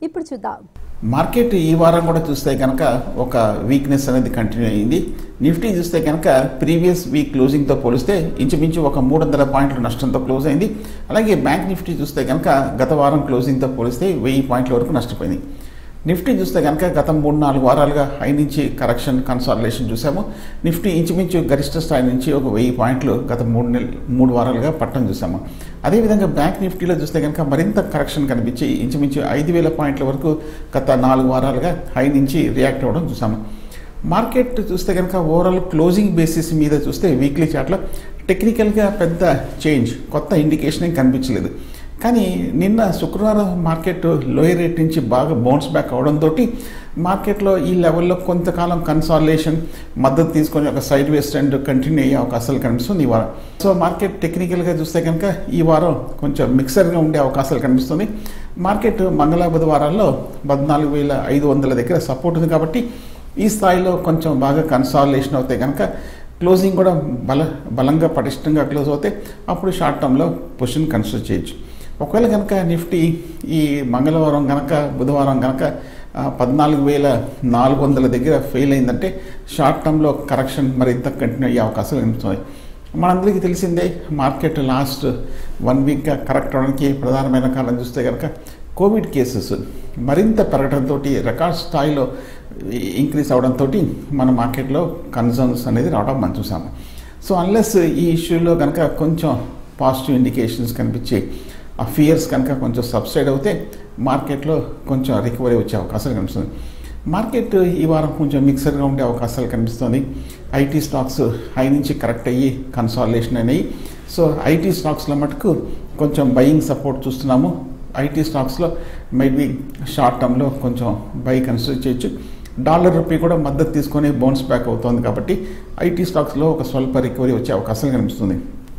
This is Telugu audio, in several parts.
ఇప్పుడు చూద్దాం మార్కెట్ ఈ వారం కూడా చూస్తే కనుక ఒక వీక్నెస్ అనేది కంటిన్యూ అయ్యింది నిఫ్టీ చూస్తే కనుక ప్రీవియస్ వీక్ క్లోజింగ్తో పోలిస్తే ఇంచుమించు ఒక మూడు వందల పాయింట్ల నష్టంతో క్లోజ్ అయింది అలాగే బ్యాంక్ నిఫ్టీ చూస్తే కనుక గత వారం క్లోజింగ్తో పోలిస్తే వెయ్యి పాయింట్ల వరకు నష్టపోయింది నిఫ్టీ చూస్తే కనుక గత మూడు నాలుగు వారాలుగా హై నుంచి కరెక్షన్ కన్సాలిడేషన్ చూసాము నిఫ్టీ ఇంచుమించు గరిష్ట స్థాయి నుంచి ఒక వెయ్యి పాయింట్లు గత మూడు నెల మూడు వారాలుగా పట్టడం చూసాము అదేవిధంగా బ్యాంక్ నిఫ్టీలో చూస్తే కనుక మరింత కరెక్షన్ కనిపించి ఇంచుమించు ఐదు వేల పాయింట్ల వరకు గత నాలుగు వారాలుగా హై నుంచి రియాక్ట్ అవ్వడం చూసాము మార్కెట్ చూస్తే కనుక ఓవరాల్ క్లోజింగ్ బేసిస్ మీద చూస్తే వీక్లీ చార్ట్లో టెక్నికల్గా పెద్ద చేంజ్ కొత్త ఇండికేషన్ ఏం కనిపించలేదు కానీ నిన్న శుక్రవారం మార్కెట్ లోయర్ రేట్ నుంచి బాగా బౌన్స్ బ్యాక్ అవడంతో మార్కెట్లో ఈ లెవెల్లో కొంతకాలం కన్సాలేషన్ మద్దతు తీసుకొని ఒక సైడ్ వేస్ ట్రెండ్ కంటిన్యూ అయ్యే అవకాశాలు కనిపిస్తుంది ఈ వారం సో మార్కెట్ టెక్నికల్గా చూస్తే కనుక ఈ వారం కొంచెం మిక్సర్గా ఉండే అవకాశాలు కనిపిస్తుంది మార్కెట్ మంగళ బుధవారాల్లో పద్నాలుగు వేల ఐదు వందల దగ్గర సపోర్ట్ ఉంది కాబట్టి ఈ స్థాయిలో కొంచెం బాగా కన్సాలేషన్ అవుతాయి కనుక క్లోజింగ్ కూడా బల బలంగా పటిష్టంగా క్లోజ్ అవుతే అప్పుడు షార్ట్ టర్మ్లో పొజిషన్ కన్సిడర్ చేయొచ్చు ఒకవేళ కనుక నిఫ్టీ ఈ మంగళవారం కనుక బుధవారం కనుక పద్నాలుగు వేల నాలుగు వందల దగ్గర ఫెయిల్ అయిందంటే షార్ట్ టర్మ్లో కరెక్షన్ మరింత కంటిన్యూ అయ్యే అవకాశాలు కనిపిస్తుంది మనందరికీ తెలిసిందే మార్కెట్ లాస్ట్ వన్ వీక్గా కరెక్ట్ అవడానికి ప్రధానమైన కారణం చూస్తే కనుక కోవిడ్ కేసెస్ మరింత పెరగడంతో రికార్డ్ స్థాయిలో ఇంక్రీజ్ అవడంతో మన మార్కెట్లో కన్సర్న్స్ అనేది రావడం మనం చూసాము సో అన్లెస్ ఈ ఇష్యూలో కనుక కొంచెం పాజిటివ్ ఇండికేషన్స్ కనిపించి ఆ ఫియర్స్ కనుక కొంచెం సబ్సైడ్ అవుతే మార్కెట్లో కొంచెం రికవరీ వచ్చే అవకాశాలు కనిపిస్తుంది మార్కెట్ ఈ వారం కొంచెం మిక్సర్గా ఉండే అవకాశాలు కనిపిస్తుంది ఐటీ స్టాక్స్ హై నుంచి కరెక్ట్ అయ్యి కన్సాలేషన్ అయినాయి సో ఐటీ స్టాక్స్లో మటుకు కొంచెం బయింగ్ సపోర్ట్ చూస్తున్నాము ఐటీ స్టాక్స్లో మేబీ షార్ట్ టర్మ్లో కొంచెం బై కన్సిడర్ చేయొచ్చు డాలర్ రూపీ కూడా మద్దతు తీసుకొని బౌన్స్ బ్యాక్ అవుతుంది కాబట్టి ఐటీ స్టాక్స్లో ఒక స్వల్ప రికవరీ వచ్చే అవకాశాలు కనిపిస్తుంది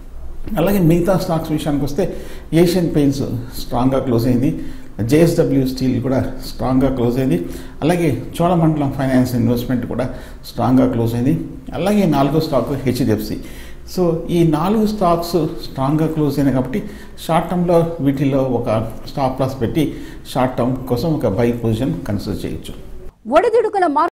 అలాగే మిగతా స్టాక్స్ విషయానికి వస్తే ఏషియన్ పెయింట్స్ స్ట్రాంగ్గా క్లోజ్ అయింది జేఎస్డబ్ల్యూ స్టీల్ కూడా స్ట్రాంగ్గా క్లోజ్ అయింది అలాగే చోళమండలం ఫైనాన్స్ ఇన్వెస్ట్మెంట్ కూడా స్ట్రాంగ్గా క్లోజ్ అయింది అలాగే నాలుగో స్టాక్ హెచ్డిఎఫ్సి సో ఈ నాలుగు స్టాక్స్ స్ట్రాంగ్గా క్లోజ్ అయినాయి కాబట్టి షార్ట్ టర్మ్లో వీటిలో ఒక స్టాప్ లాస్ పెట్టి షార్ట్ టర్మ్ కోసం ఒక బై పొజిషన్ కన్సిడర్ చేయొచ్చు ఒడిదుడుకుల